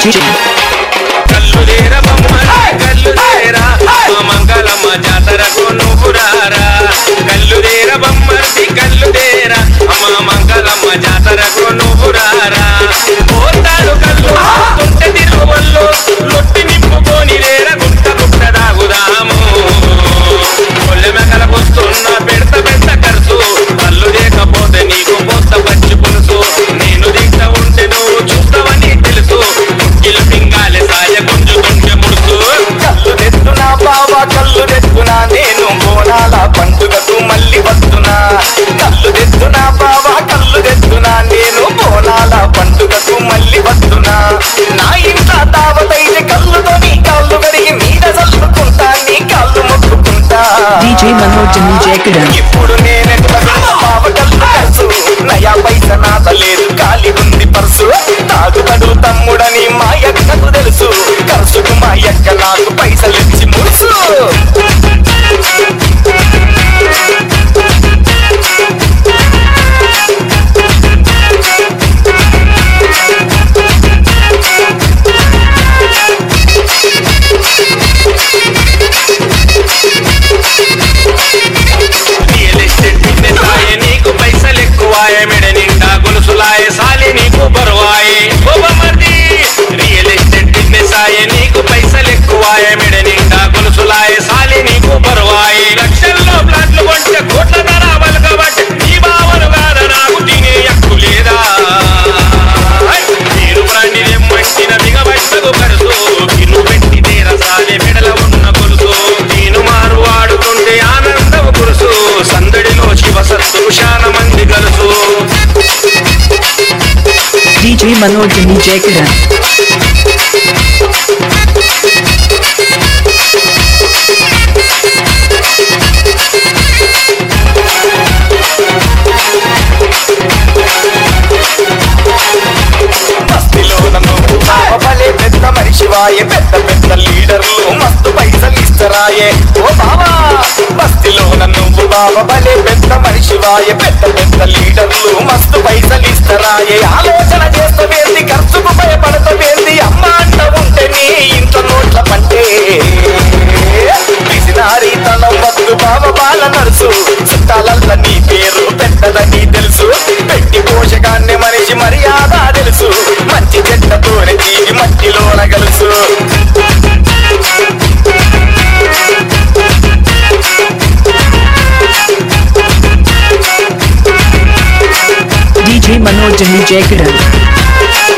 DJ. కల్లుదేర బొమ్మని కల్లుదేరా మా మంగళమ్మ జాతరకు నువ్వు రారా కల్లుదేర బొమ్మని కల్లుదేరా మా మంగళమ్మ జాతరకు నువ్వు రారా పోతాడు కల్లు తుంట తిరుగువల్లో లొట్టి నింపుకొని లేర గుట్ట గుట్ట దాగుదాము కొల్లె మెకలకొస్తున్న పెడత పెద్ద ఖర్చు కల్లు లేకపోతే నీకు పొత్త పచ్చి పులుసు నేను దిగ్త ఉంటే నువ్వు చూస్తావని తెలుసు ఇల్లు పింగాలే సాయ గుంజుతుంటే ముడుసు కళ్ళు తెస్తున్నా బావా కళ్ళు తెస్తున్నా నేను బోనాల పండుగకు మళ్ళీ వస్తున్నా కళ్ళు తెస్తున్నా బావా కళ్ళు తెస్తున్నా నేను బోనాల పండుగకు మళ్ళీ వస్తున్నా నా ఇంట్లో తావతైతే కళ్ళుతో నీ కాళ్ళు కడిగి మీద చల్లుకుంటా నీ కాళ్ళు మొక్కుకుంటా DJ Manoj DJ Karan. ఇప్పుడు నేనెట్లా బావ కళ్ళు ఖర్చు నయా పైస నాత లేదు ఖాళీ ఉంది పర్సు తాగుతాడు తమ్ముడని మా యక్కకు తెలుసు ఖర్చుకు మా యక్క నాకు పైసలు ఇచ్చి ముడుసు రియల్ ఎస్టేట్ బిజినెస్ వాయే నీకు పైసలు ఎక్కువాయే మెడ నిండా గొలుసులాయే సాలి నీకు బరువాయే గోపమతి రియల్ ఎస్టేట్ బిజినెస్ ఆయే నీకు పైసలు ఎక్కువాయే మెడ నిండా గొలుసులాయే సాలి నీకు బరువాయే లక్షల్లో ప్లాట్లు కొంటే కోట్ల ధర బలకబట్టి నీ బావను కాద నాకు తినే హక్కు లేదా మీరు ప్రాణి మంచిన దిగబట్టకు కరుసు ఇను పెట్టి తీర సాలే మెడల ఉన్న గొలుసు నేను మారు వాడుతుంటే ఆనందం కురుసు సందడిలో శివసత్తు శాన మంది కలుసు DJ Manoj DJ Karan. మస్తిలో నన్ను బావలే పెద్ద మనిషివాయే పెద్ద పెద్ద లీడర్లు మస్తు పైసలు ఇస్తరాయే ఓ బావా మస్తిలో నన్ను బావలే పెద్ద మనిషివాయే పెద్ద పెద్ద లీడర్లు మస్తు పైసలు ఇస్తరాయే ఆలోచన చేస్తూ వేంది ఖర్చుకు భయపడతవేంది అమ్మ అంట ఉంటే నీ ఇంట్లో నోట్ల పంటే పిసినారి తలం వద్దు బావ బాల నడుసు చుట్టాలల్ల నీ పేరు పెద్దదని తెలుసు పెట్టి పోషకాన్ని మనిషి మర్యాద తెలుసు మంచి చెడ్డతోనే తీగి మట్టిలోన గలుసు DJ Manoj DJ Karan.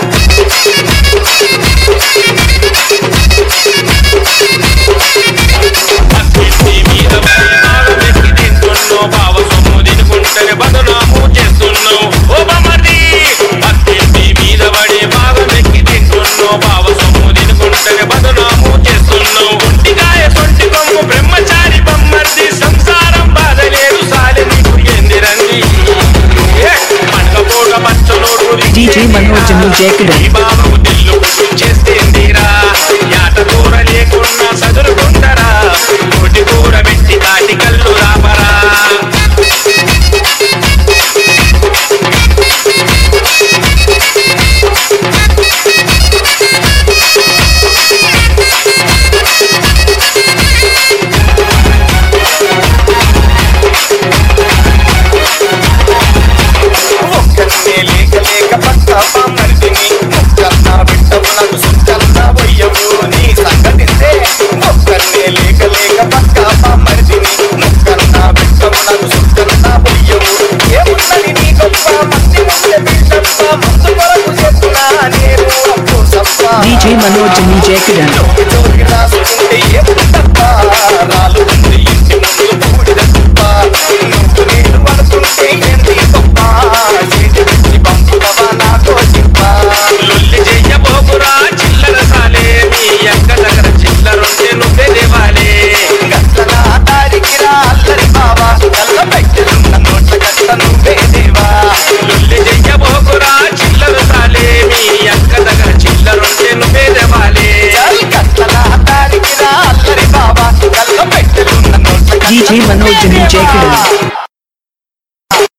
అత్తింటి మీద పడినాడు వెక్కి తింటున్నావు బావ సొమ్ము తినుకుంటేనే బదనాము చేస్తున్నావు ఓ బమరి అత్తింటి మీద పడి బాగా వెక్కి తింటున్నావు బావ సొమ్ము తినుకుంటేనే బదనాము చేస్తున్నావు ఒంటిగాయ సొంటి కొమ్ము బ్రహ్మచారి బొమ్మర్ది సంసారం బాధలేదు సాలి నీకు ఎందిరంది పండుగ పూట పచ్చనోడు DJ Manoj DJ Karan. ఈ బాబు దిల్లు చేస్తేందిరా యాట కూర లేకున్నా సదురుకుంటారా కోటి కూర పెట్టి తాటి కళ్ళు రాపరా ఒక్కనే లేక లేక పక్క మరిదిని ముక్కన్నా బిడ్డవు నాకు సుక్కన్నా పోయవు నీ సంగతిస్తే ఒక్కనే లేక లేక పక్క మరిదిని ముక్కన్నా బిడ్డవు నాకు సుక్కన్నా పోయవు ఏమున్నది నీ గొప్ప మంది ముందే బిడ్డప్ప ముందు కొరకు చెప్పునా నేను అప్పు సప్ప DJ Manoj DJ Karan. జోగి జోగి రాసుకుంటే ఏముందప్ప రాలు ఉంది ఇంటి ముందు బూడిద కుప్ప నువ్వు నేను అనుకుంటే ఏంటి గొప్ప చేతి నుంచి పంపుదవా నాతో చెప్ప లొల్లి చెయ్యబోకురా చిల్లర సాలే మీ అక్క దగ్గర చిల్లరుంటే నువ్వే దేవాలే గట్లన దారికి రా అల్లరి బావా కళ్ళ పెట్టెలున్న నోట్ల గట్ల నువ్వే దేవా లొల్లి చెయ్యబోకురా చిల్లర సాలే మీ అక్క దగ్గర చిల్లరుంటే నువ్వే దేవాలే చల్ గట్లన దారికి రా అల్లరి బావా కళ్ళ పెట్టెలున్న నోట్ల గట్ల DJ Manoj నువ్వే DJ దేవా. Karan.